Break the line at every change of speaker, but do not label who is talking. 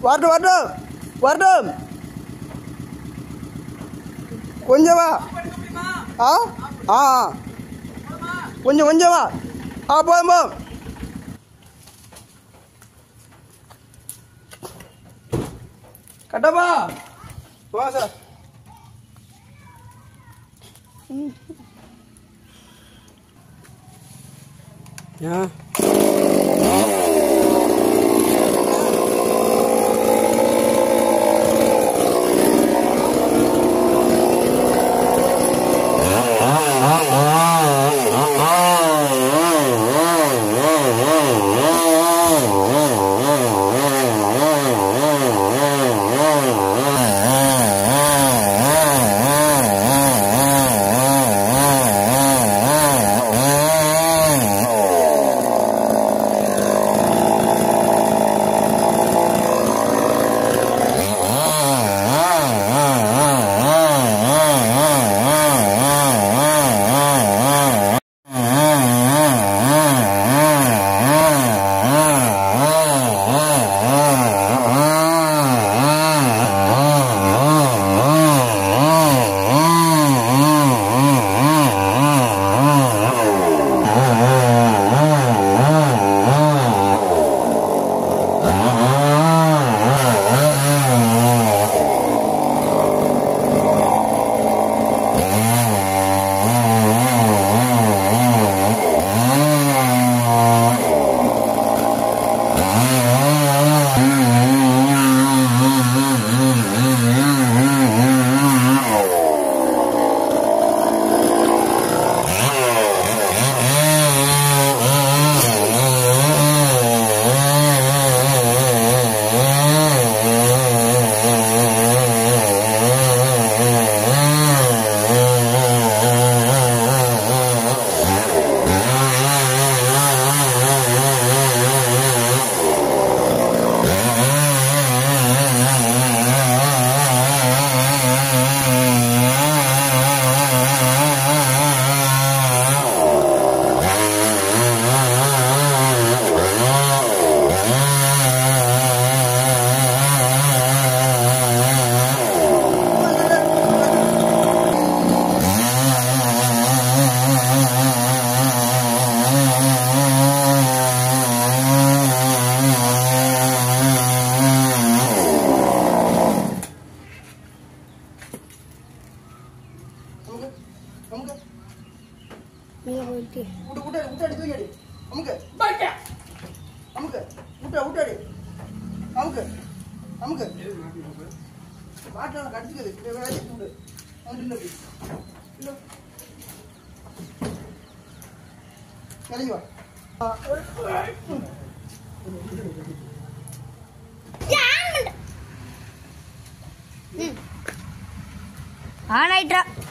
வரட்டும் வரட்டும் வரட்டும் கொஞ்சம் வா ஆ ஆ ஆ. கொஞ்சம் கொஞ்சம் வா ஆ போதும் போதும் கட்டப்பா வா சார் ஏன் அமுக்கு அமுக்கு
மேலே போயிட்டு
விட்டு விட்டு விட்டு அடி தூக்கி அடி அமுக்கு அமுக்கு விட்டு விட்டு அடி அமுக்கு அமுக்கு மாட்டான கடிச்சுக்குது வேலை விடு அவன் இல்லை இல்லை கிளம்பி வா ஆ,
ஆன் ஆயிட்டா